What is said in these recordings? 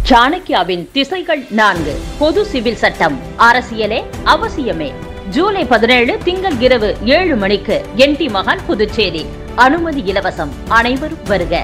சாணக்கியாவின் திசைகள் நான்கு பொது சிவில் சட்டம் அரசியலே அவசியமே ஜூலை பதினேழு திங்கள் இரவு ஏழு மணிக்கு என் டி மகான் புதுச்சேரி அனுமதி இலவசம் அனைவரும் வருக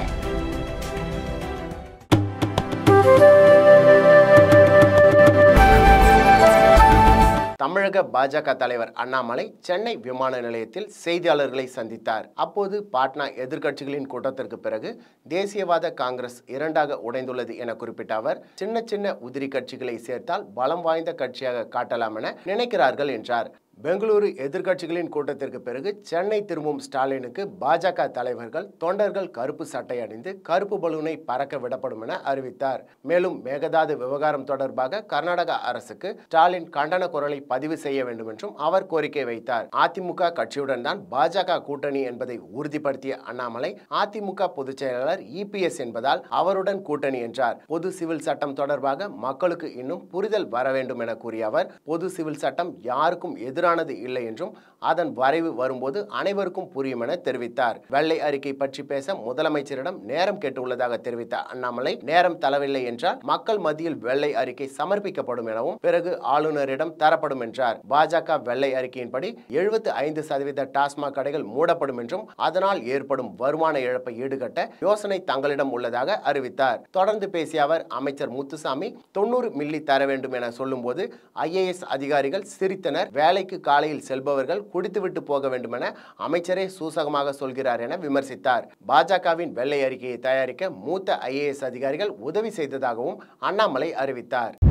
தமிழக பாஜக தலைவர் அண்ணாமலை சென்னை விமான நிலையத்தில் செய்தியாளர்களை சந்தித்தார் அப்போது பாட்னா எதிர்க்கட்சிகளின் கூட்டத்திற்கு பிறகு தேசியவாத காங்கிரஸ் இரண்டாக உடைந்துள்ளது என குறிப்பிட்ட அவர் சின்ன சின்ன உதிரி கட்சிகளை சேர்த்தால் பலம் வாய்ந்த கட்சியாக காட்டலாம் என நினைக்கிறார்கள் என்றார் பெங்களூரு எதிர்க்கட்சிகளின் கூட்டத்திற்கு பிறகு சென்னை திரும்பும் ஸ்டாலினுக்கு பாஜக தலைவர்கள் தொண்டர்கள் கருப்பு சட்டை அணிந்து கருப்பு பலூனை பறக்க விடப்படும் என அறிவித்தார் மேலும் மேகதாது விவகாரம் தொடர்பாக கர்நாடக அரசுக்கு ஸ்டாலின் கண்டன குரலை பதிவு செய்ய வேண்டும் என்றும் அவர் கோரிக்கை வைத்தார் அதிமுக கட்சியுடன் தான் பாஜக கூட்டணி என்பதை உறுதிப்படுத்திய அண்ணாமலை அதிமுக பொதுச் செயலாளர் இபிஎஸ் என்பதால் அவருடன் கூட்டணி என்றார் பொது சிவில் சட்டம் தொடர்பாக மக்களுக்கு இன்னும் புரிதல் வர வேண்டும் என கூறிய அவர் பொது சிவில் சட்டம் யாருக்கும் எதிரானது இல்லை என்றும் அதன் வரைவு வரும்போது அனைவருக்கும் புரியும் என தெரிவித்தார் வெள்ளை அறிக்கை பற்றி பேச முதலமைச்சரிடம் நேரம் கேட்டுள்ளதாக தெரிவித்த அண்ணாமலை நேரம் தரவில்லை என்றால் மக்கள் மத்தியில் வெள்ளை அறிக்கை சமர்ப்பிக்கப்படும் எனவும் பிறகு ஆளுநரிடம் தரப்படும் என்றார் பாஜக வெள்ளை அறிக்கையின்படி எழுபத்தி ஐந்து சதவீத டாஸ்மாக் கடைகள் மூடப்படும் என்றும் அதனால் ஏற்படும் வருமான இழப்பை ஈடுகட்ட யோசனை தங்களிடம் உள்ளதாக அறிவித்தார் தொடர்ந்து பேசிய அவர் அமைச்சர் முத்துசாமி தொண்ணூறு மில்லி தர வேண்டும் என சொல்லும்போது ஐஏஎஸ் அதிகாரிகள் சிரித்தனர் வேலைக்கு காலையில் செல்பவர்கள் குடித்துவிட்டு போக வேண்டும் என அமைச்சரே சூசகமாக சொல்கிறார் என விமர்சித்தார் பாஜகவின் வெள்ளை அறிக்கையை தயாரிக்க மூத்த ஐஏஎஸ் அதிகாரிகள் உதவி செய்ததாகவும் அண்ணாமலை அறிவித்தார்